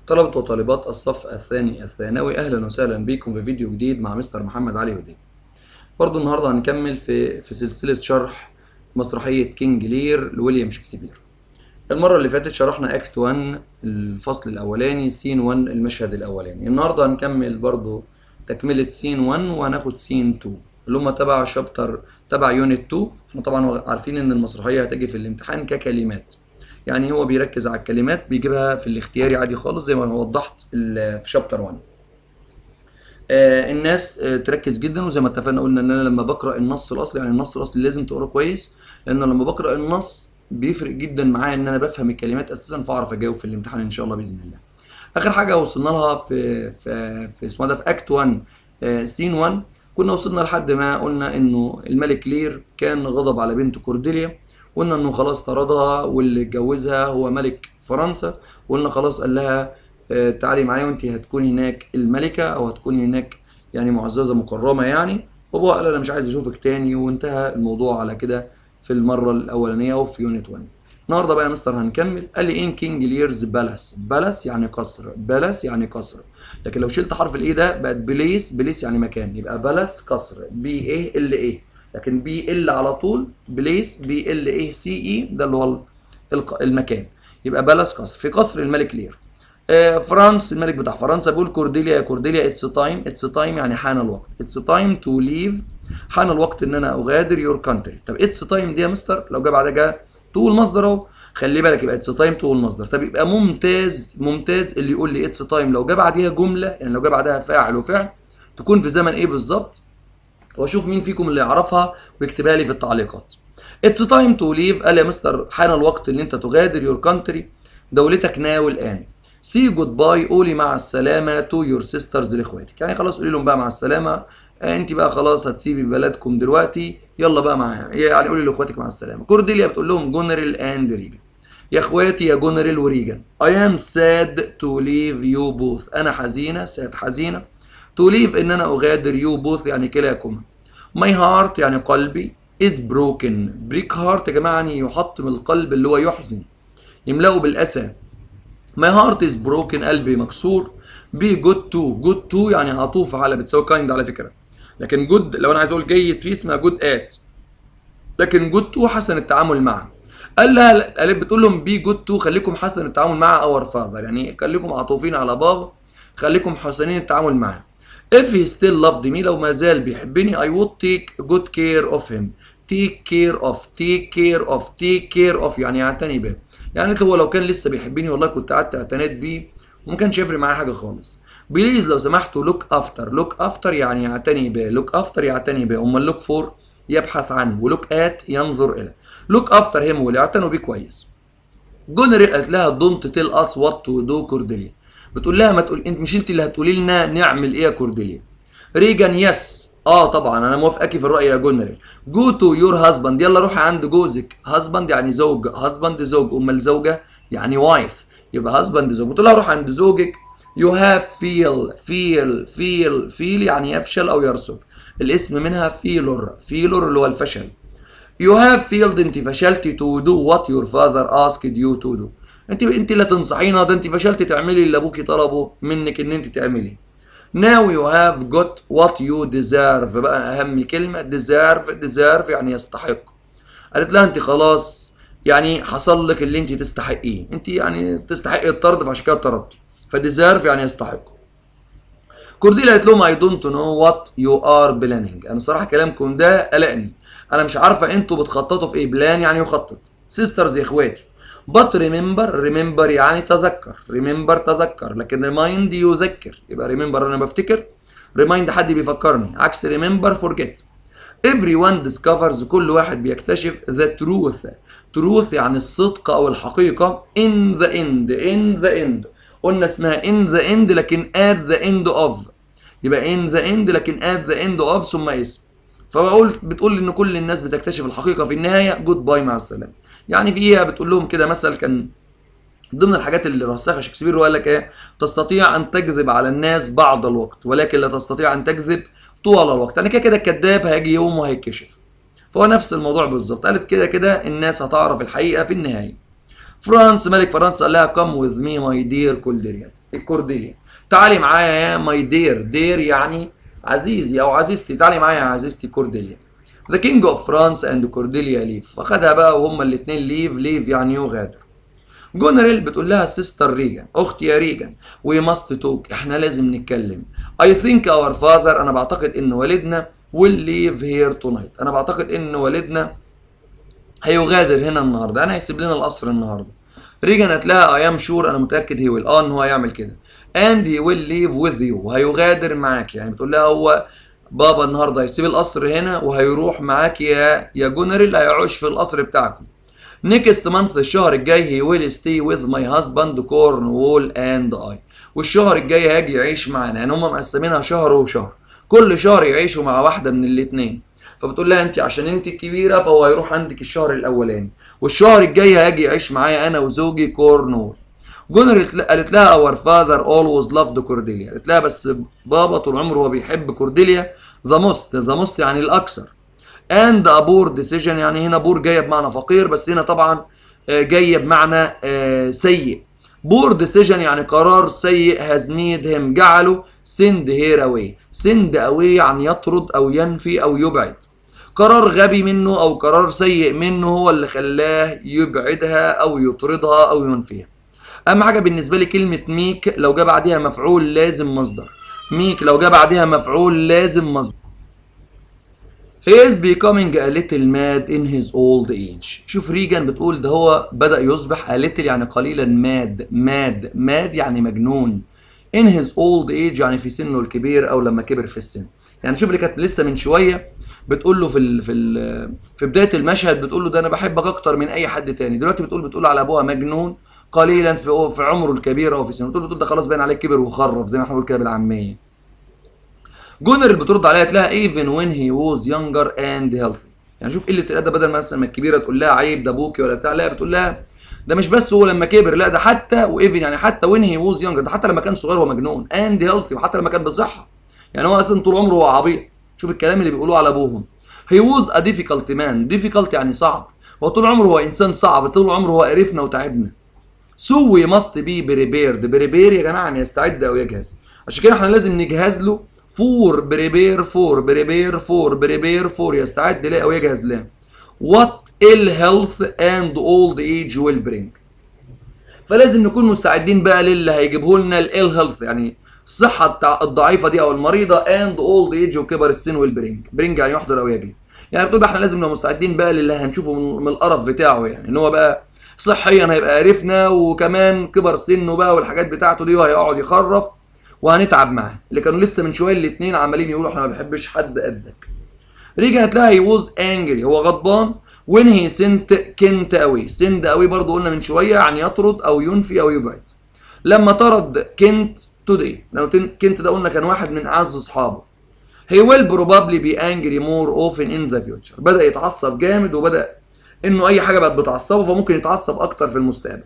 طلبة وطالبات الصف الثاني الثانوي أهلا وسهلا بكم في فيديو جديد مع مستر محمد علي هدي برضو النهاردة هنكمل في في سلسلة شرح مسرحية كينج لير لويليام شكسبير المرة اللي فاتت شرحنا أكت 1 الفصل الأولاني سين 1 المشهد الأولاني النهاردة هنكمل برضو تكملة سين 1 وهناخد سين 2 اللي هم تبع شابتر تبع يونت 2 احنا طبعا عارفين ان المسرحية هتجي في الامتحان ككلمات يعني هو بيركز على الكلمات بيجيبها في الاختياري عادي خالص زي ما وضحت ال- في شابتر 1 آه الناس آه تركز جدا وزي ما اتفقنا قلنا ان انا لما بقرا النص الاصلي يعني النص الاصلي لازم تقراه كويس لان لما بقرا النص بيفرق جدا معايا ان انا بفهم الكلمات اساسا فاعرف اجاوب في الامتحان ان شاء الله باذن الله اخر حاجه وصلنا لها في في في اسمها ده في اكت 1 آه سين 1 كنا وصلنا لحد ما قلنا انه الملك لير كان غضب على بنته كورديليا قلنا انه خلاص طردها واللي اتجوزها هو ملك فرنسا وقلنا خلاص قال لها آه، تعالي معايا وانت هتكوني هناك الملكه او هتكوني هناك يعني معززه مكرمه يعني وابوها قال انا مش عايز اشوفك تاني وانتهى الموضوع على كده في المره الاولانيه او في يونت 1 النهارده بقى يا مستر هنكمل قال لي ان كينج ليرز بالاس بالاس يعني قصر بالاس يعني قصر لكن لو شلت حرف الاي ده بقت بليس بليس يعني مكان يبقى بالاس قصر بي ايه ال ايه لكن بي ال على طول بليس بي ال ايه سي اي ده اللي هو الق- المكان يبقى بالاس قصر في قصر الملك لير آه، فرانس الملك بتاع فرنسا بيقول كورديليا يا كورديليا اتس تايم اتس تايم يعني حان الوقت اتس تايم تو ليف حان الوقت ان انا اغادر يور كانتري طب اتس تايم دي يا مستر لو جه بعدها جه تو المصدر اهو خلي بالك يبقى اتس تايم تو المصدر طب يبقى ممتاز ممتاز اللي يقول لي اتس تايم لو جه بعديها جمله يعني لو جه بعدها فاعل وفعل تكون في زمن ايه بالظبط واشوف مين فيكم اللي يعرفها ويكتبها لي في التعليقات اتس تايم تو ليف قال يا مستر حان الوقت اللي انت تغادر يور كانتري دولتك ناو الان سي جود باي قولي مع السلامه تو يور سيسترز لاخواتك يعني خلاص قولي لهم بقى مع السلامه آه، انت بقى خلاص هتسيبي بلدكم دلوقتي يلا بقى معايا يعني قولي لاخواتك مع السلامه كورديليا بتقول لهم جونريل اند ريجن يا اخواتي يا جونريل وريجن I am sad to leave you both انا حزينه ساد حزينه to leave ان انا اغادر you both يعني كلاكما my heart يعني قلبي is broken break heart يا جماعه يعني يحطم القلب اللي هو يحزن يملأه بالاسى My heart is broken قلبي مكسور be good to good to يعني عطوف على بتساوي kind على فكرة لكن good لو انا عايز اقول جيد فيه اسمها good at لكن good to حسن التعامل معه قال لها قالت بتقول لهم be good to خليكم حسن التعامل مع اور father يعني خليكم عطوفين على بابا خليكم حسنين التعامل معاه if he still loved me لو ما زال بيحبني I would take good care of him take care of take care of take care of يعني اعتني به يعني قلت هو لو كان لسه بيحبني والله كنت قعدت اعتنيت بيه وما كانش يفرق معايا حاجه خالص بليز لو سمحتوا لوك افتر لوك افتر يعني يعتني به لوك افتر يعتني به امال لوك فور يبحث عنه ولوك ات ينظر اليه لوك افتر هيم واللي يعتنوا بيه كويس جونري قالت لها دونت تيل اس وات تو دو كورديليا بتقول لها ما تقول انت مش انت اللي هتقولي لنا نعمل ايه يا كورديليا ريجان يس اه طبعا انا موافقاكي في الراي يا جونري جو تو يور هازباند يلا روحي عند جوزك هازباند يعني زوج هازباند زوج امال زوجه يعني وايف يبقى هازباند زوج بتقول لها روح عند زوجك يو هاف فيل فيل فيل فيل يعني يفشل او يرسب الاسم منها فيلور فيلور اللي هو الفشل You have failed انت فشلتي to do what your father asked you to do انت انت اللي تنصحينا ده انت فشلتي تعملي اللي ابوكي طلبه منك ان انت تعملي Now you have got what you deserve بقى اهم كلمة deserve deserve يعني يستحق قالت لها انت خلاص يعني حصل لك اللي انت تستحقيه انت يعني تستحقي الطرد فعشان كده اتطردتي فديزيرف يعني يستحق كورديلا قالت لهم I don't know what you are planning انا صراحه كلامكم ده قلقني انا مش عارفه انتوا بتخططوا في ايه بلان يعني يخطط سيسترز يا اخواتي but remember remember يعني تذكر remember تذكر لكن remind يذكر يبقى remember انا بفتكر remind حد بيفكرني عكس remember forget everyone discovers كل واحد بيكتشف the truth truth يعني الصدق او الحقيقه in the end in the end قلنا اسمها in the end لكن at the end of يبقى in the end لكن at the end of ثم اسم فبقول بتقول ان كل الناس بتكتشف الحقيقه في النهايه جود باي مع السلامه يعني فيها بتقول لهم كده مثل كان ضمن الحاجات اللي رسخها شكسبير وقال لك ايه تستطيع ان تكذب على الناس بعض الوقت ولكن لا تستطيع ان تكذب طوال الوقت يعني كده كده الكذاب هيجي يوم وهيتكشف فهو نفس الموضوع بالظبط قالت كده كده الناس هتعرف الحقيقه في النهايه فرانس ملك فرنسا قال لها كم وذ مي ماي دير كولديريان كورديليا تعالي معايا يا ماي دير دير يعني عزيزي او عزيزتي تعالي معايا يا عزيزتي كورديليا ذا كينج اوف فرانس اند كورديليا ليف فخدها بقى وهما الاثنين ليف ليف يعني يغادر جونريل بتقول لها سيستر ريجان اختي يا ريجان وي ماست توك احنا لازم نتكلم اي ثينك اور فاذر انا بعتقد ان والدنا will leave here tonight انا بعتقد ان والدنا هيغادر هنا النهارده انا هيسيب لنا القصر النهارده ريجان قالت لها اي ام شور انا متاكد هي ويل اه ان هو هيعمل كده and he will leave with you وهيغادر معاك يعني بتقول لها هو بابا النهارده هيسيب القصر هنا وهيروح معاك يا يا جونريل هيعيش في القصر بتاعكم next month الشهر الجاي he will stay with my husband Cornwall and I والشهر الجاي هيجي يعيش معانا يعني هم مقسمينها شهر وشهر كل شهر يعيشوا مع واحده من الاثنين فبتقول لها انت عشان انت الكبيره فهو هيروح عندك الشهر الاولاني والشهر الجاي هيجي يعيش معايا انا وزوجي كورنول جونر قالت لها اور فاذر اولويز لافد كورديليا قالت لها بس بابا طول عمره هو بيحب كورديليا ذا موست ذا موست يعني الاكثر اند ابور ديسيجن يعني هنا بور جايه بمعنى فقير بس هنا طبعا جايه بمعنى سيء بور ديسيجن يعني قرار سيء هاز ميد هيم جعله سند هير اواي سند اواي يعني يطرد او ينفي او يبعد قرار غبي منه او قرار سيء منه هو اللي خلاه يبعدها او يطردها او ينفيها اهم حاجه بالنسبه لي كلمه ميك لو جه بعديها مفعول لازم مصدر ميك لو جه بعديها مفعول لازم مصدر He is becoming a little mad in his old age. شوف ريجان بتقول ده هو بدأ يصبح a little يعني قليلا ماد ماد ماد يعني مجنون. In his old age يعني في سنه الكبير أو لما كبر في السن. يعني شوف اللي كانت لسه من شوية بتقول له في ال في ال في بداية المشهد بتقول له ده أنا بحبك أكتر من أي حد تاني. دلوقتي بتقول بتقول على أبوها مجنون قليلا في في عمره الكبير أو في سنه. بتقول بتقول ده خلاص باين عليه كبر وخرف زي ما احنا بنقول كده بالعامية. جونر اللي بترد عليها تلاقيها even when he was younger and healthy يعني شوف قله الادب بدل مثلا ما الكبيره تقول لها عيب ده ابوكي ولا بتاع لا بتقول لها ده مش بس هو لما كبر لا ده حتى وايفن يعني حتى when he was younger ده حتى لما كان صغير هو مجنون and healthy وحتى لما كان بصحه يعني هو اصلا طول عمره هو عبيط شوف الكلام اللي بيقولوه على ابوهم he was a difficult man difficult يعني صعب هو طول عمره هو انسان صعب طول عمره هو قرفنا وتعبنا so we must be prepared prepare يا جماعه يعني يستعد او يجهز عشان كده احنا لازم نجهز له فور بريبير فور بريبير فور بريبير فور يستعد له او يجهز له وات الهيلث اند اولد ايج ويل برينج فلازم نكون مستعدين بقى للي هيجيبه لنا الال هيلث يعني الصحه الضعيفه دي او المريضه اند اولد ايج وكبر السن ويل برينج برينج يعني يحضر او يجي يعني بتقول احنا لازم نبقى مستعدين بقى للي هنشوفه من القرف بتاعه يعني ان هو بقى صحيا هيبقى قرفنا وكمان كبر سنه بقى والحاجات بتاعته دي وهيقعد يخرف وهنتعب معاه اللي كانوا لسه من شويه الاثنين عمالين يقولوا احنا ما بنحبش حد قدك ريجان هتلاقي هي ووز انجري هو غضبان وين هي سنت كنت قوي سند قوي برضو قلنا من شويه يعني يطرد او ينفي او يبعد لما طرد كنت توداي لو كنت ده قلنا كان واحد من اعز اصحابه he will probably be angry more often in the future بدا يتعصب جامد وبدا انه اي حاجه بقت بتعصبه فممكن يتعصب اكتر في المستقبل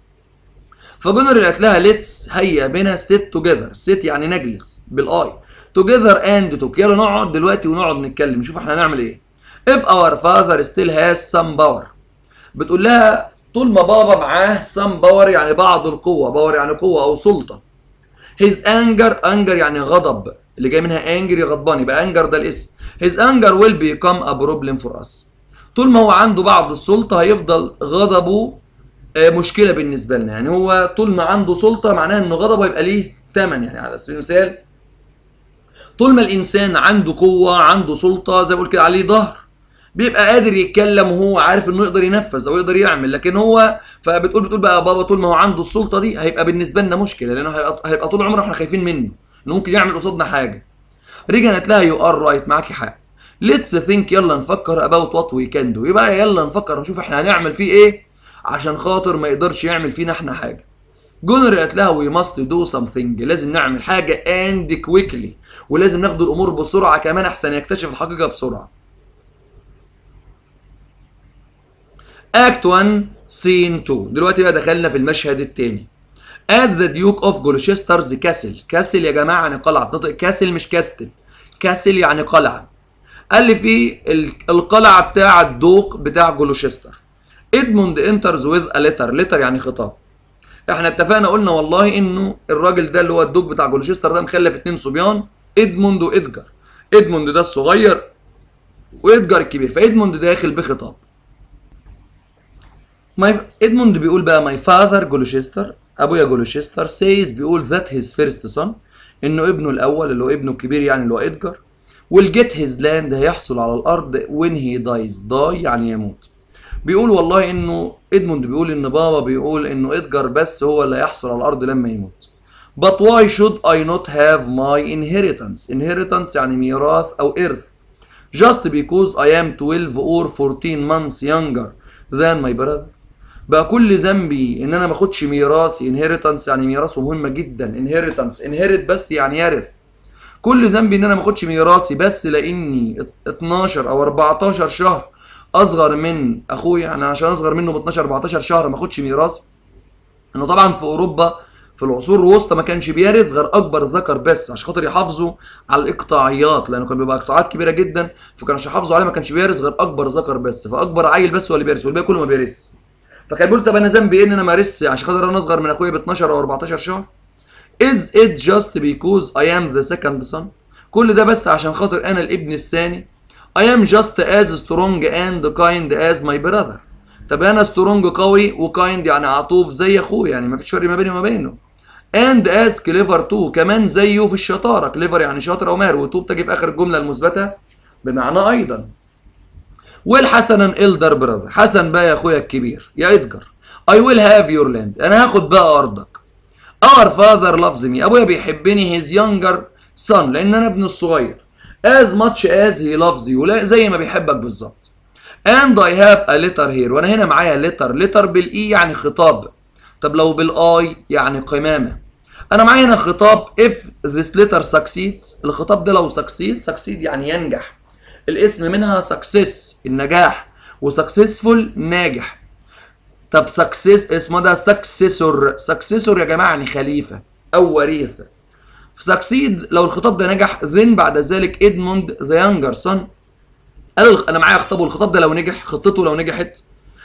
فجونر قالت لها ليتس هيا بنا سيت توجذر سيت يعني نجلس بالاي توجذر اند توك يلا نقعد دلوقتي ونقعد نتكلم نشوف احنا هنعمل ايه if our father still has some power بتقول لها طول ما بابا معاه some power يعني بعض القوه باور يعني قوه او سلطه his anger anger يعني غضب اللي جاي منها angry غضبان يبقى anger ده الاسم his anger will become a problem for us طول ما هو عنده بعض السلطه هيفضل غضبه مشكله بالنسبه لنا يعني هو طول ما عنده سلطه معناها ان غضبه يبقى ليه ثمن يعني على سبيل المثال طول ما الانسان عنده قوه عنده سلطه زي ما بقول كده عليه ظهر بيبقى قادر يتكلم وهو عارف انه يقدر ينفذ او يقدر يعمل لكن هو فبتقول بتقول بقى بابا طول ما هو عنده السلطه دي هيبقى بالنسبه لنا مشكله لانه هيبقى, هيبقى طول عمره احنا خايفين منه انه ممكن يعمل قصادنا حاجه ريجان قالت لها يو ار رايت معاكي حق ليتس ثينك يلا نفكر اباوت وات وي كان دو يبقى يلا نفكر نشوف احنا هنعمل فيه ايه عشان خاطر ما يقدرش يعمل فينا احنا حاجه جونر قالت لها وي ماست دو سمثينج لازم نعمل حاجه اند كويكلي ولازم ناخد الامور بسرعه كمان احسن يكتشف الحقيقه بسرعه اكت 1 سين 2 دلوقتي بقى دخلنا في المشهد الثاني at the duke of gloucester's castle كاسل يا جماعه يعني قلعه نطق كاسل مش كاستل كاسل يعني قلعه قال لي في القلعه بتاع الدوق بتاع جلوشستر ادموند انترز وذ ا ليتر ليتر يعني خطاب احنا اتفقنا قلنا والله انه الراجل ده اللي هو الدوب بتاع جولشستر ده مخلف اتنين صبيان ادموند وادجار ادموند ده الصغير وادجار الكبير فادموند داخل بخطاب ماي ادموند بيقول بقى ماي فاذر جولوشستر ابويا جولوشستر سيز بيقول ذات هيز فيرست سون انه ابنه الاول اللي هو ابنه الكبير يعني اللي هو ادجار will get his land هيحصل على الارض when he dies die يعني يموت بيقول والله انه ادموند بيقول ان بابا بيقول انه ادجار بس هو اللي هيحصل على الارض لما يموت but why should I not have my inheritance inheritance يعني ميراث او ارث just because I am 12 or 14 months younger than my brother بقى كل ذنبي ان انا ما اخدش ميراثي inheritance يعني ميراثه مهمه جدا inheritance inherit بس يعني يرث كل ذنبي ان انا ما اخدش ميراثي بس لاني 12 او 14 شهر اصغر من اخويا يعني عشان اصغر منه ب 12 14 شهر ما اخدش ميراثي انه طبعا في اوروبا في العصور الوسطى ما كانش بيرث غير اكبر ذكر بس عشان خاطر يحافظوا على الاقطاعيات لانه كان بيبقى اقطاعات كبيره جدا فكانوا عشان يحافظوا عليه ما كانش بيرث غير اكبر ذكر بس فاكبر عيل بس هو اللي بيرث والباقي كله ما بيرث فكان بيقول طب انا ذنبي ايه ان انا ما ارثش عشان خاطر انا اصغر من اخويا ب 12 او 14 شهر Is it just because I am the second son كل ده بس عشان خاطر انا الابن الثاني I am just as strong and kind as my brother طب انا سترونج قوي وكايند يعني عطوف زي اخويا يعني ما فيش فرق ما بيني وما بينه and as clever too كمان زيه في الشطاره كليفر يعني شاطر او ماهر وتو بتجي في اخر الجمله المثبته بمعنى ايضا والحسنا elder brother حسن بقى يا اخويا الكبير يا ادجر I will have your land انا هاخد بقى ارضك Our father loves me ابويا بيحبني his younger son لان انا ابنه الصغير as much as he loves you لا زي ما بيحبك بالظبط and I have a letter here وانا هنا معايا letter letter بالاي يعني خطاب طب لو بالاي يعني قمامه انا معايا هنا خطاب if this letter succeeds الخطاب ده لو succeed succeed يعني ينجح الاسم منها success النجاح وsuccessful ناجح طب success اسمه ده successor successor يا جماعه يعني خليفه او وريث succeed لو الخطاب ده نجح then بعد ذلك ادموند the younger son قال انا معايا خطابه الخطاب ده لو نجح خطته لو نجحت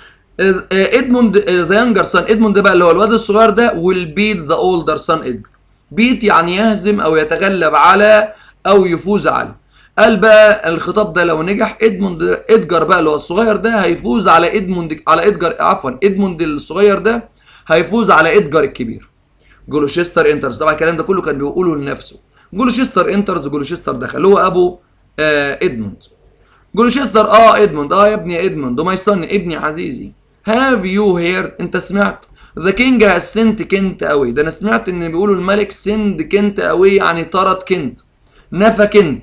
ادموند ذا يانجر سون ادموند ده بقى اللي هو الواد الصغير ده will beat the older son ادجر بيت يعني يهزم او يتغلب على او يفوز على قال بقى الخطاب ده لو نجح ادموند ادجر بقى اللي هو الصغير ده هيفوز على ادموند على ادجر عفوا ادموند الصغير ده هيفوز على ادجر الكبير جولوشستر انترز طبعا الكلام ده كله كان بيقوله لنفسه جولوشستر انترز جولوشستر دخل هو ابو آه ادموند جولوشستر اه ادموند اه يا ابني يا ادموند وماي صن ابني عزيزي هاف يو هيرد انت سمعت ذا كينج هاز سنت كنت اوي ده انا سمعت ان بيقولوا الملك سند كنت اوي يعني طرد كنت نفى كنت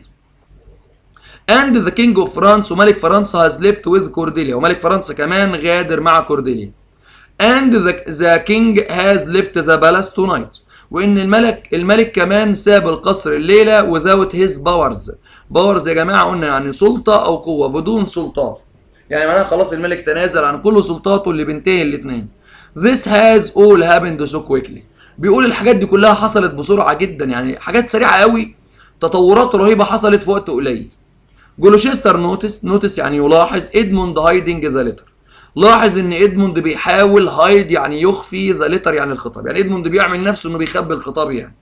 اند ذا كينج اوف فرانس وملك فرنسا هاز ليفت وذ كورديليا وملك فرنسا كمان غادر مع كورديليا اند ذا كينج هاز ليفت ذا بالاس تو نايت وان الملك الملك كمان ساب القصر الليله without his powers باورز يا جماعه قلنا يعني سلطه او قوه بدون سلطات يعني معناها خلاص الملك تنازل عن كل سلطاته اللي بينتهي الاثنين This has all happened so quickly بيقول الحاجات دي كلها حصلت بسرعه جدا يعني حاجات سريعه قوي تطورات رهيبه حصلت في وقت قليل جولوشستر نوتس نوتس يعني يلاحظ ادموند هايدنج ذا ليتر لاحظ ان ادموند بيحاول هايد يعني يخفي ذا ليتر يعني الخطاب يعني ادموند بيعمل نفسه انه بيخبي الخطاب يعني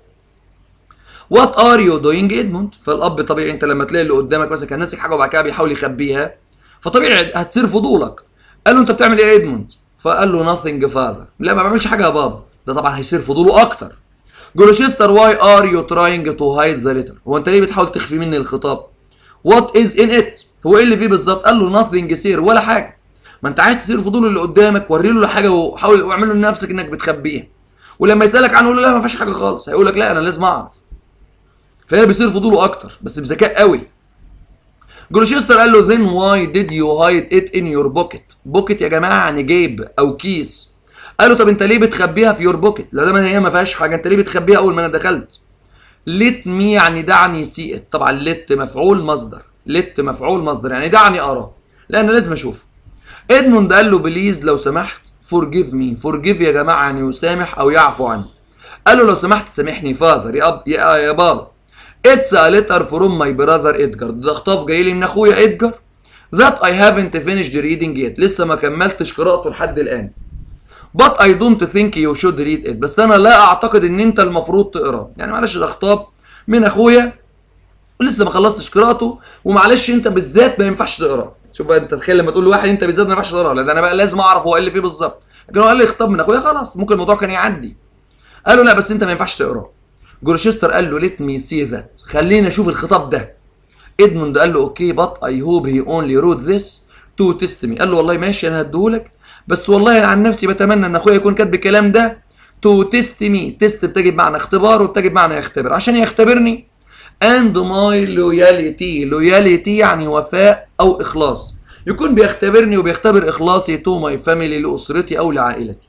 وات ار يو دوينج ادموند فالاب طبيعي انت لما تلاقي اللي قدامك مثلا كان ماسك حاجه وبعد كده بيحاول يخبيها فطبيعي هتصير فضولك قال له انت بتعمل ايه يا ادموند فقال له nothing father لا ما بعملش حاجه يا بابا ده طبعا هيصير فضوله اكتر جولوشستر واي ار يو تراينج تو هايد ذا ليتر هو انت ليه بتحاول تخفي مني الخطاب وات از ان ات هو ايه اللي فيه بالظبط قال له nothing سير ولا حاجه ما انت عايز تثير فضول اللي قدامك وري له حاجه وحاول واعمل له لنفسك انك بتخبيها ولما يسالك عنه قول له لا ما فيش حاجه خالص هيقول لك لا انا لازم اعرف فهنا بيصير فضوله اكتر بس بذكاء قوي جولوشستر قال له then why did you hide it in your pocket بوكيت يا جماعه يعني جيب او كيس قال له طب انت ليه بتخبيها في يور بوكيت لا ده هي ما فيهاش حاجه انت ليه بتخبيها اول ما انا دخلت ليت مي يعني دعني سي ات طبعا ليت مفعول مصدر ليت مفعول مصدر يعني دعني ارى لا انا لازم اشوفه ادموند قال له بليز لو سمحت فورجيف مي فورجيف يا جماعه يعني يسامح او يعفو عني قال له لو سمحت سامحني فاذر يا أب يا, يا بابا اتس ا ليتر فروم ماي براذر ادجار ده خطاب جاي لي من اخويا ادجار ذات اي هافنت فينيشد ريدنج يت لسه ما كملتش قراءته لحد الان but I don't think you should read it بس انا لا اعتقد ان انت المفروض تقراه يعني معلش ده خطاب من اخويا لسه ما خلصتش قراءته ومعلش انت بالذات ما ينفعش تقراه شوف بقى انت تخيل لما تقول لواحد انت بالذات ما ينفعش تقراه لا ده انا بقى لازم اعرف هو قال لي فيه بالظبط لكن هو قال لي خطاب من اخويا خلاص ممكن الموضوع كان يعدي قال له لا بس انت ما ينفعش تقراه جورشستر قال له ليت مي سي ذات خلينا اشوف الخطاب ده ادموند قال له اوكي بط اي هوب هي اونلي رود ذس تو تيست مي قال له والله ماشي انا هديهولك بس والله انا عن نفسي بتمنى ان اخويا يكون كاتب الكلام ده تو تيست مي تيست بتجي بمعنى اختبار وبتجي بمعنى يختبر عشان يختبرني and my loyalty loyalty يعني وفاء او اخلاص يكون بيختبرني وبيختبر اخلاصي تو ماي فاميلي لاسرتي او لعائلتي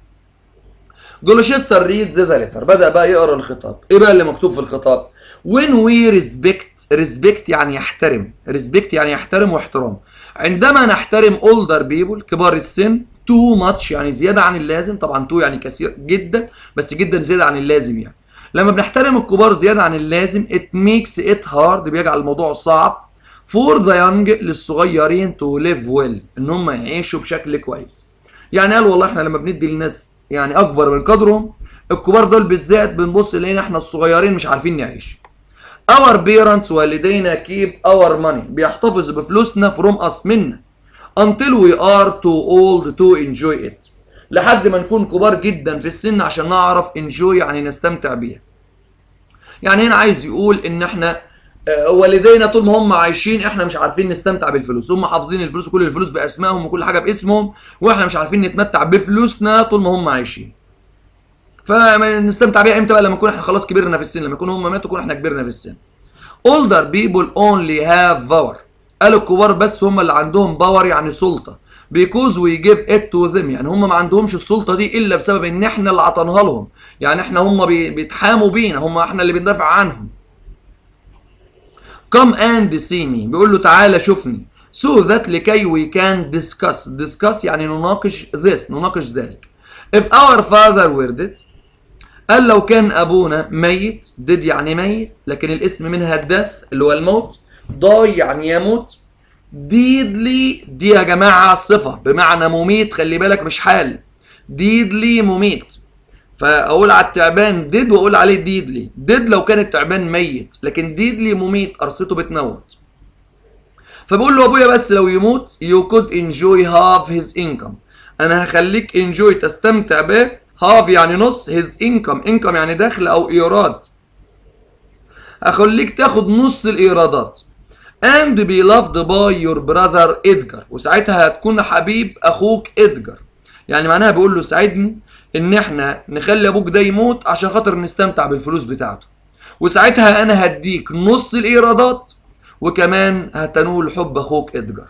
جولوشستر ريدز ذا ليتر بدا بقى يقرا الخطاب ايه بقى اللي مكتوب في الخطاب when we respect respect يعني يحترم respect يعني يحترم واحترام عندما نحترم older people كبار السن too much يعني زيادة عن اللازم طبعا too يعني كثير جدا بس جدا زيادة عن اللازم يعني لما بنحترم الكبار زيادة عن اللازم it makes it hard بيجعل الموضوع صعب for the young للصغيرين to live well ان هم يعيشوا بشكل كويس يعني قال والله احنا لما بندي للناس يعني اكبر من قدرهم الكبار دول بالذات بنبص لقينا احنا الصغيرين مش عارفين نعيش our parents والدينا keep our money بيحتفظ بفلوسنا from us منا until we are too old to enjoy it لحد ما نكون كبار جدا في السن عشان نعرف enjoy يعني نستمتع بيها يعني هنا عايز يقول ان احنا آه، والدينا طول ما هم عايشين احنا مش عارفين نستمتع بالفلوس هم حافظين الفلوس وكل الفلوس باسمائهم وكل حاجه باسمهم واحنا مش عارفين نتمتع بفلوسنا طول ما هم عايشين فنستمتع بيها امتى بقى لما نكون احنا خلاص كبرنا في السن لما يكون هم ماتوا يكون احنا كبرنا في السن older people only have power قالوا الكبار بس هم اللي عندهم باور يعني سلطه because we give it to them يعني هم ما عندهمش السلطه دي الا بسبب ان احنا اللي عطيناها لهم يعني احنا هم بي- بيتحاموا بينا هم احنا اللي بندافع عنهم come and see me بيقول له تعالى شوفني so that لكي we can discuss discuss يعني نناقش this نناقش ذلك if our father were dead قال لو كان ابونا ميت ديد يعني ميت لكن الاسم منها الدث اللي هو الموت ضاي يعني يموت ديدلي دي يا جماعه صفه بمعنى مميت خلي بالك مش حال ديدلي مميت فاقول على التعبان ديد واقول عليه ديدلي ديد لو كان التعبان ميت لكن ديدلي مميت قرصته بتموت فبقول له ابويا بس لو يموت you could enjoy half his income انا هخليك enjoy تستمتع به half يعني نص his income income يعني دخل او ايراد هخليك تاخد نص الايرادات and be loved by your brother ادجار وساعتها هتكون حبيب اخوك ادجار يعني معناها بيقول له ساعدني ان احنا نخلي ابوك ده يموت عشان خاطر نستمتع بالفلوس بتاعته وساعتها انا هديك نص الايرادات وكمان هتنول حب اخوك ادجار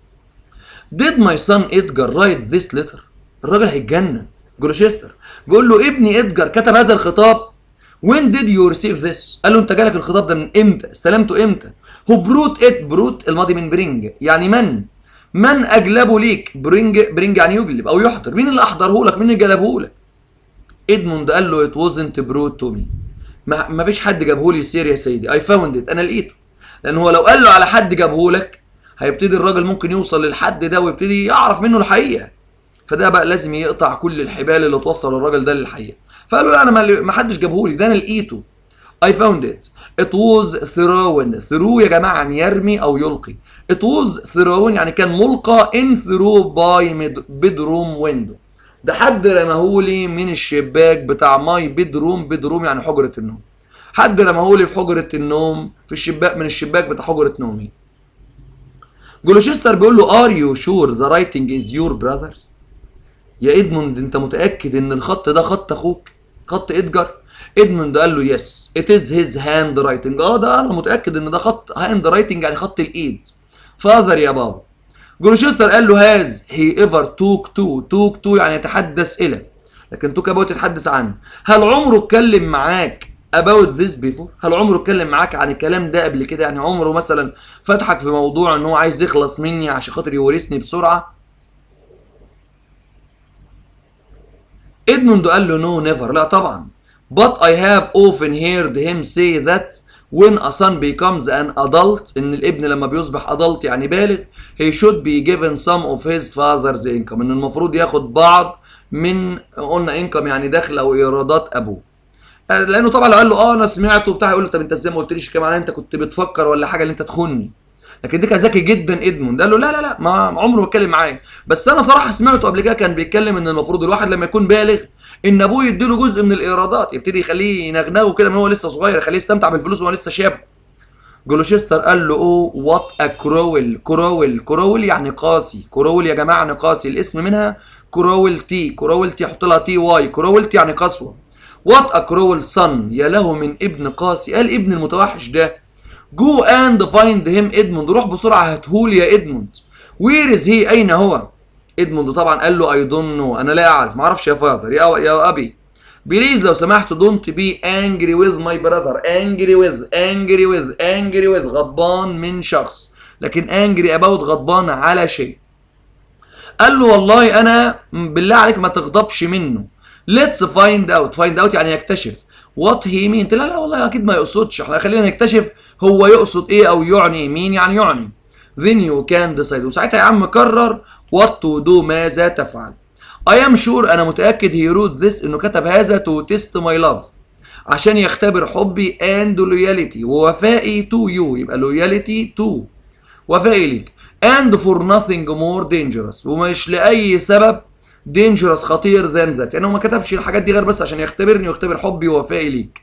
Did my son Edgar write this letter؟ الراجل هيتجنن جلوشيستر بيقول له ابني ادجار كتب هذا الخطاب When did you receive this؟ قال له انت جالك الخطاب ده من امتى؟ استلمته امتى؟ Who brought it؟ brought الماضي من برينج يعني من؟ من اجلبه ليك؟ برينج برينج يعني يجلب او يحضر، مين اللي احضره لك؟ مين اللي جلبه لك؟ ادموند قال له it wasn't brought to me ما, ما فيش حد جابه لي سير يا سيدي I found it انا لقيته لان هو لو قال له على حد جابه لك هيبتدي الراجل ممكن يوصل للحد ده ويبتدي يعرف منه الحقيقه فده بقى لازم يقطع كل الحبال اللي توصل الراجل ده للحقيقه فقال له انا ما ما حدش جابه لي ده انا لقيته I found it it was thrown through يا جماعه يعني يرمي او يلقي it was thrown يعني كان ملقى in through by mid- bedroom window ده حد رماهولي من الشباك بتاع ماي بيدروم بيدروم يعني حجرة النوم حد رماهولي في حجرة النوم في الشباك من الشباك بتاع حجرة نومي جلوشستر بيقول له ار يو شور ذا رايتنج از يور براذرز يا ادموند انت متاكد ان الخط ده خط اخوك خط ادجار ادموند قال له يس ات از هيز هاند رايتنج اه ده انا متاكد ان ده خط هاند رايتنج يعني خط الايد فاذر يا بابا جلوشستر قال له هاز هي ايفر توك تو توك تو يعني يتحدث الى لكن توك اباوت يتحدث عنه هل عمره اتكلم معاك about this before هل عمره اتكلم معاك عن الكلام ده قبل كده يعني عمره مثلا فتحك في موضوع ان هو عايز يخلص مني عشان خاطر يورثني بسرعه ادموند قال له نو نيفر لا طبعا but I have often heard him say that when a son becomes an adult ان الابن لما بيصبح adult يعني بالغ he should be given some of his father's income ان المفروض ياخد بعض من قلنا انكم يعني دخل او ايرادات ابوه لانه طبعا لو قال له اه انا سمعته بتاع يقول له طب انت ازاي ما قلتليش كده معناه انت كنت بتفكر ولا حاجه اللي انت تخوني لكن ده كان ذكي جدا ادموند قال له لا لا لا ما عمره ما اتكلم معايا بس انا صراحه سمعته قبل كده كان بيتكلم ان المفروض الواحد لما يكون بالغ ان ابوه يديله جزء من الايرادات يبتدي يخليه ينغنغه كده من هو لسه صغير يخليه يستمتع بالفلوس وهو لسه شاب جلوشيستر قال له اوه وات ا كروول كروول كروول يعني قاسي كروول يا جماعه يعني قاسي الاسم منها كروول تي كروول تي حط لها تي واي كروول تي يعني قسوه وات ا كروول صن يا له من ابن قاسي قال ابن المتوحش ده جو اند فايند هيم ادموند روح بسرعه هاتهولي يا ادموند وير از هي اين هو ادموند طبعا قال له اي دون نو انا لا اعرف ما اعرفش يا فاذر يا يا ابي بليز لو سمحت دونت بي انجري وذ ماي براذر انجري وذ انجري وذ انجري وذ غضبان من شخص لكن انجري اباوت غضبان على شيء قال له والله انا بالله عليك ما تغضبش منه ليتس فايند اوت فايند اوت يعني يكتشف وات هي مين لا لا والله اكيد ما يقصدش احنا خلينا نكتشف هو يقصد ايه او يعني مين يعني يعني then you can decide وساعتها يا عم قرر what to do ماذا تفعل I am sure انا متاكد he wrote this انه كتب هذا to test my love عشان يختبر حبي and loyalty ووفائي to you يبقى loyalty to وفائي ليك and for nothing more dangerous ومش لاي سبب dangerous خطير than that يعني هو ما كتبش الحاجات دي غير بس عشان يختبرني ويختبر حبي ووفائي ليك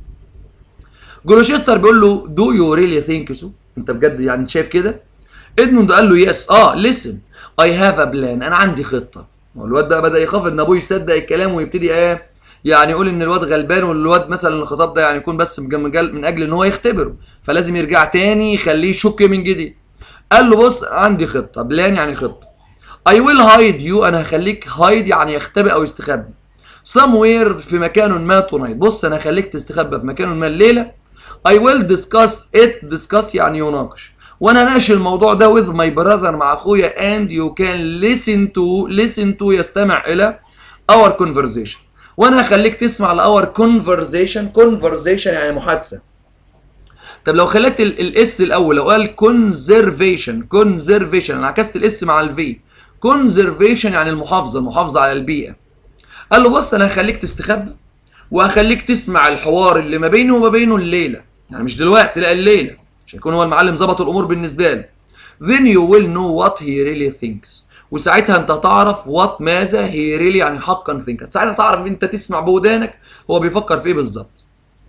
جلوشيستر بيقول له دو يو ريلي ثينك سو انت بجد يعني شايف كده ادموند قال له يس اه ليسن اي هاف ا بلان انا عندي خطه هو الواد ده بدا يخاف ان ابوه يصدق الكلام ويبتدي ايه يعني يقول ان الواد غلبان والواد مثلا الخطاب ده يعني يكون بس من اجل ان هو يختبره فلازم يرجع تاني يخليه يشك من جديد قال له بص عندي خطه بلان يعني خطه I will hide you انا هخليك هايد يعني يختبئ او يستخبى somewhere في مكان ما تونايت بص انا هخليك تستخبى في مكان ما الليله I will discuss it discuss يعني يناقش وانا ناقش الموضوع ده with my brother مع اخويا and you can listen to listen to يستمع الى our conversation وانا هخليك تسمع ل our conversation conversation يعني محادثه طب لو خليت الاس الاول لو قال conservation conservation انا عكست الاس مع الفي conservation يعني المحافظه المحافظه على البيئه قال له بص انا هخليك تستخبى وهخليك تسمع الحوار اللي ما بينه وما بينه الليله يعني مش دلوقتي لا الليله عشان يكون هو المعلم ظبط الامور بالنسبه له then you will know what he really thinks وساعتها انت تعرف what ماذا he really يعني حقا think ساعتها تعرف انت تسمع بودانك هو بيفكر في ايه بالظبط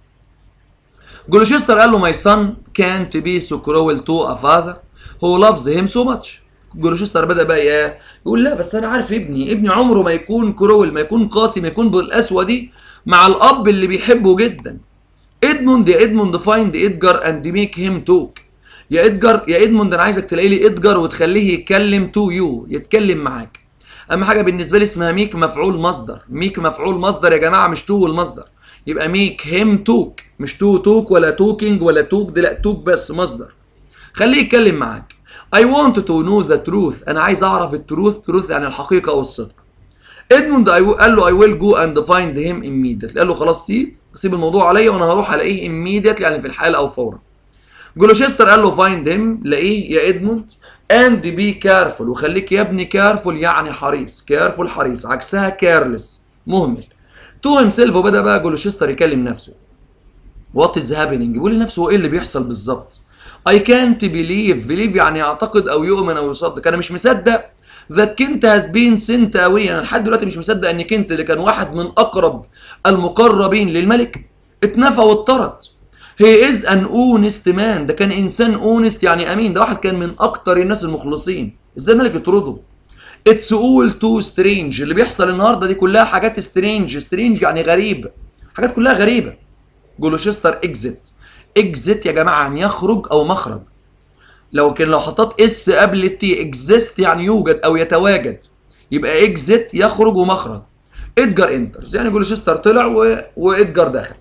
جلوشيستر قال له my son can't be so cruel to a father who loves him so much جلوشيستر بدا بقى ايه يقول لا بس انا عارف ابني ابني عمره ما يكون كرول ما يكون قاسي ما يكون بالقسوه دي مع الاب اللي بيحبه جدا ادموند يا ادموند فايند ادجار اند ميك هيم توك يا ادجار يا ادموند انا عايزك تلاقي لي ادجار وتخليه يتكلم تو يو يتكلم معاك اهم حاجه بالنسبه لي اسمها ميك مفعول مصدر ميك مفعول مصدر يا جماعه مش تو المصدر يبقى ميك هيم توك مش تو توك ولا توكينج ولا توك ده لا توك بس مصدر خليه يتكلم معاك I want to know the truth انا عايز اعرف التروث تروث يعني الحقيقه او الصدق ادموند قال له I will go and find him immediately قال له خلاص سيب سيب الموضوع عليا وانا هروح الاقيه immediately يعني في الحال او فورا جلوشيستر قال له find him لاقيه يا ادموند and be careful وخليك يا ابني careful يعني حريص careful حريص عكسها careless مهمل تو himself وبدا بقى جلوشيستر يكلم نفسه what is happening يقول لنفسه هو ايه اللي بيحصل بالظبط I can't believe believe يعني يعتقد او يؤمن او يصدق انا مش مصدق that كنت has been sent away انا لحد دلوقتي مش مصدق ان كنت اللي كان واحد من اقرب المقربين للملك اتنفى واتطرد he is an honest man ده كان انسان honest يعني امين ده واحد كان من اكتر الناس المخلصين ازاي الملك يطرده It's all too strange اللي بيحصل النهارده دي كلها حاجات سترينج سترينج يعني غريب حاجات كلها غريبه جلوشيستر اكزيت اكزيت يا جماعه يعني يخرج او مخرج لو كان لو حطيت اس قبل التي اكزيست يعني يوجد او يتواجد يبقى اكزيت يخرج ومخرج ادجار انترز يعني جلوشيستر طلع و... وادجار دخل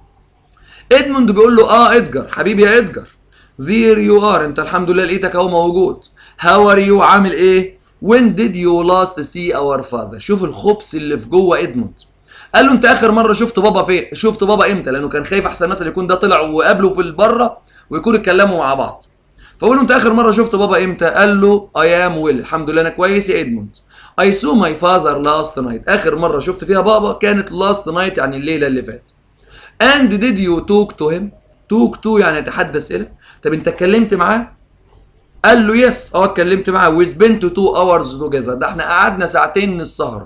ادموند بيقول له اه ادجار حبيبي يا ادجار there you are انت الحمد لله لقيتك اهو موجود how are you عامل ايه when did you last see our father شوف الخبث اللي في جوه ادموند قال له انت اخر مره شفت بابا فين شفت بابا امتى لانه كان خايف احسن مثلا يكون ده طلع وقابله في البره ويكونوا اتكلموا مع بعض فقول له انت اخر مره شفت بابا امتى قال له اي ام ويل الحمد لله انا كويس يا ادموند I saw my father last night اخر مره شفت فيها بابا كانت last night يعني الليله اللي فاتت and did you talk to him talk to يعني يتحدث اليه طب انت اتكلمت معاه قال له يس اه اتكلمت معاه we spent two hours together ده احنا قعدنا ساعتين من السهره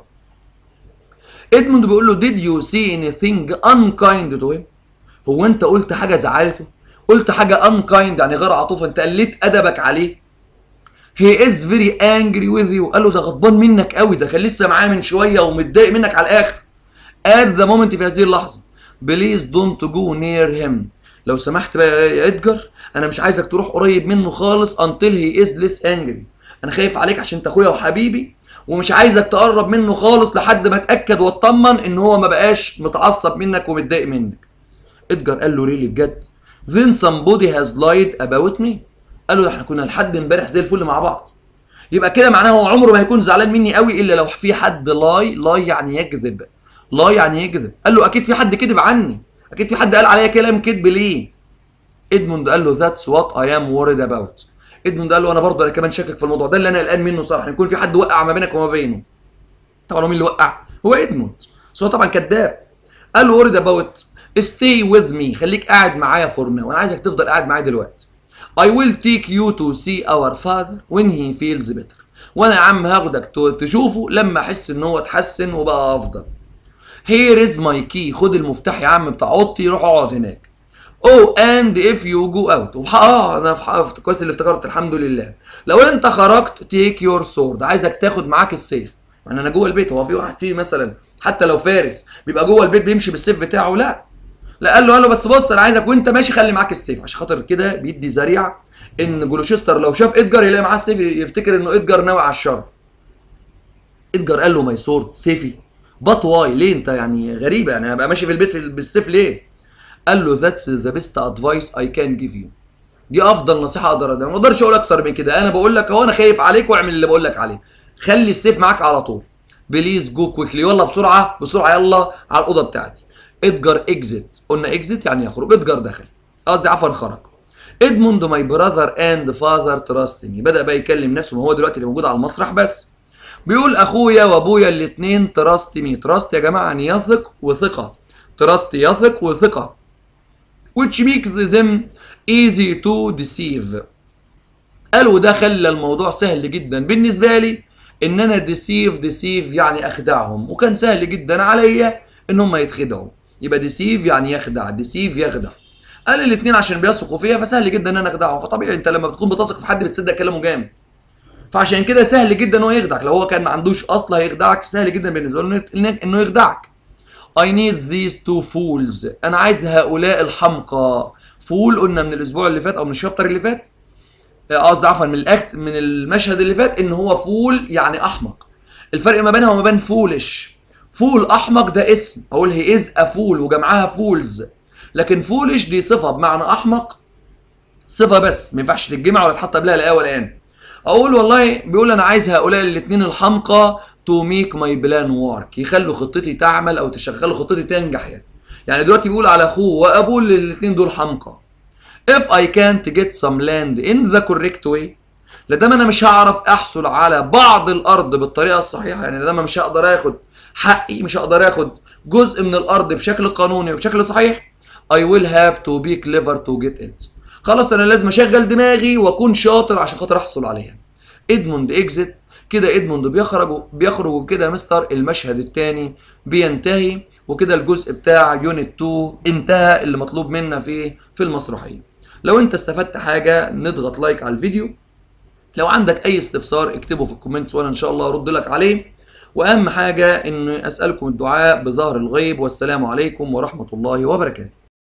ادموند بيقول له did you see anything unkind to him هو انت قلت حاجه زعلته قلت حاجه unkind يعني غير عاطفه انت قلت ادبك عليه he is very angry with you قال له ده غضبان منك قوي ده كان لسه معاه من شويه ومتضايق منك على الاخر at the moment في هذه اللحظه please don't go near him لو سمحت بقى يا ادجر انا مش عايزك تروح قريب منه خالص until he is less angry انا خايف عليك عشان انت اخويا وحبيبي ومش عايزك تقرب منه خالص لحد ما اتاكد واطمن ان هو ما بقاش متعصب منك ومتضايق منك ادجر قال له ريلي بجد then somebody has lied about me قال له ده احنا كنا لحد امبارح زي الفل مع بعض يبقى كده معناه هو عمره ما هيكون زعلان مني قوي الا لو في حد لاي لاي يعني يكذب لاي يعني يكذب قال له اكيد في حد كذب عني اكيد في حد قال عليا كلام كذب ليه ادموند قال له ذاتس وات اي ام worried اباوت ادموند قال له انا برضه انا كمان شاكك في الموضوع ده اللي انا قلقان منه صراحه يكون في حد وقع ما بينك وما بينه طبعا هو مين اللي وقع هو ادموند بس هو طبعا كذاب قال له worried about stay with me خليك قاعد معايا فور ناو انا عايزك تفضل قاعد معايا دلوقتي I will take you to see our father when he feels better وانا يا عم هاخدك تشوفه لما احس ان هو اتحسن وبقى افضل Here is my key خد المفتاح يا عم بتاع اوضتي روح اقعد هناك Oh and if you go out اه انا في كويس اللي افتكرت الحمد لله لو انت خرجت take your sword عايزك تاخد معاك السيف يعني انا جوه البيت هو في واحد فيه مثلا حتى لو فارس بيبقى جوه البيت بيمشي بالسيف بتاعه لا لا قال له قال له بس بص انا عايزك وانت ماشي خلي معاك السيف عشان خاطر كده بيدي ذريعه ان جلوشستر لو شاف ادجار يلاقي معاه السيف يفتكر انه ادجار ناوي على الشر ادجار قال له ماي سورد سيفي بات واي ليه انت يعني غريبه يعني ابقى ماشي في البيت بالسيف ليه قال له ذاتس ذا بيست ادفايس اي كان جيف يو دي افضل نصيحه اقدر اديها ما اقدرش اقول اكتر من كده انا بقول لك اهو انا خايف عليك واعمل اللي بقول لك عليه خلي السيف معاك على طول بليز جو كويكلي يلا بسرعه بسرعه يلا على الاوضه بتاعتي ادجار اكزيت قلنا اكزيت يعني يخرج ادجار دخل قصدي عفوا خرج ادموند ماي براذر اند فاذر تراست مي بدا بقى يكلم نفسه ما هو دلوقتي اللي موجود على المسرح بس بيقول اخويا وابويا الاثنين تراست مي تراست يا جماعه يعني يثق وثقه تراست يثق وثقه which makes them easy to deceive قالوا ده خلى الموضوع سهل جدا بالنسبه لي ان انا ديسيف ديسيف يعني اخدعهم وكان سهل جدا عليا ان هم يتخدعوا يبقى ديسيف يعني يخدع ديسيف يخدع قال الاثنين عشان بيثقوا فيا فسهل جدا ان انا اخدعهم فطبيعي انت لما بتكون بتثق في حد بتصدق كلامه جامد فعشان كده سهل جدا ان هو يخدعك لو هو كان ما عندوش اصل هيخدعك سهل جدا بالنسبه له انه يخدعك I need these two fools انا عايز هؤلاء الحمقى فول قلنا من الاسبوع اللي فات او من الشابتر اللي فات قصدي عفوا من الاكت من المشهد اللي فات ان هو فول يعني احمق الفرق ما بينها وما بين فولش فول احمق ده اسم اقول هي از افول وجمعها فولز لكن فولش دي صفه بمعنى احمق صفه بس ما ينفعش تتجمع ولا تحط قبلها لا ولا ان اقول والله بيقول انا عايز هؤلاء الاثنين الحمقى تو ميك ماي بلان ورك يخلوا خطتي تعمل او تشغلوا خطتي تنجح يعني يعني دلوقتي بيقول على اخوه وابوه الاثنين دول حمقى if I can't get some land in the correct way لدام انا مش هعرف احصل على بعض الارض بالطريقه الصحيحه يعني لدام مش هقدر اخد حقي مش هقدر اخد جزء من الارض بشكل قانوني وبشكل صحيح I will have to be clever to get it خلاص انا لازم اشغل دماغي واكون شاطر عشان خاطر احصل عليها ادموند اكزيت كده ادموند بيخرج بيخرج وكده مستر المشهد الثاني بينتهي وكده الجزء بتاع يونت 2 انتهى اللي مطلوب منا في في المسرحيه لو انت استفدت حاجه نضغط لايك على الفيديو لو عندك اي استفسار اكتبه في الكومنتس وانا ان شاء الله ارد لك عليه واهم حاجه ان اسالكم الدعاء بظهر الغيب والسلام عليكم ورحمه الله وبركاته